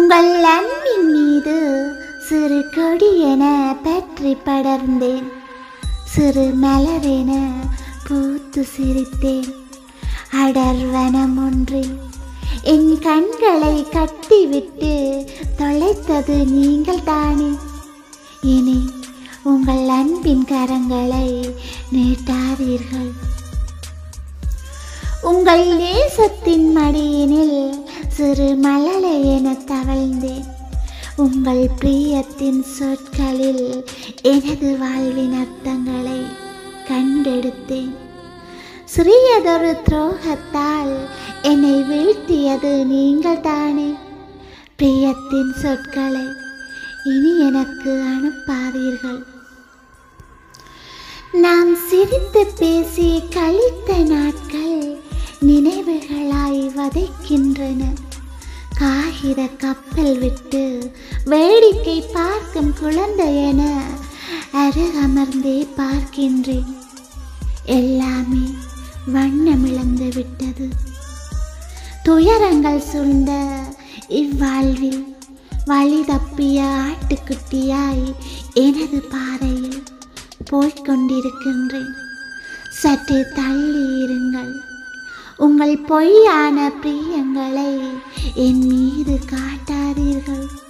உங்கள் அன்பின் மீது சிறு கொடி என பற்றி படர்ந்தேன் சிறு மலரென பூத்து சிரித்தேன் அடர்வனம் ஒன்றில் என் கண்களை கட்டிவிட்டு தொலைத்தது நீங்கள் தானே இனி உங்கள் அன்பின் கரங்களை நீட்டாதீர்கள் உங்கள் நேசத்தின் மடியினில் சிறு மழலை என தவழ்ந்தேன் உங்கள் பிரியத்தின் சொற்களில் எனது வாழ்வின் அர்த்தங்களை கண்டெடுத்தேன் சிறியதொரு துரோகத்தால் என்னை வீழ்த்தியது நீங்கள் தானே பிரியத்தின் சொற்களை இனி எனக்கு அனுப்பாதீர்கள் நாம் சிரித்து பேசி கழித்த நாட்கள் நினைவுகளாய் வதைக்கின்றன காகித கப்பல் விட்டு வேடிக்கை பார்க்கும் குழந்தை என அருகமர்ந்தே பார்க்கின்றேன் எல்லாமே வண்ணமிழந்து விட்டது துயரங்கள் சூழ்ந்த இவ்வாழ்வில் வழி தப்பிய ஆட்டுக்குட்டியாய் எனது பாதையில் போய்க் கொண்டிருக்கின்றேன் சற்றே தள்ளி இருங்கள் உங்கள் பொய்யான பிரியங்களை என் மீது காட்டாதீர்கள்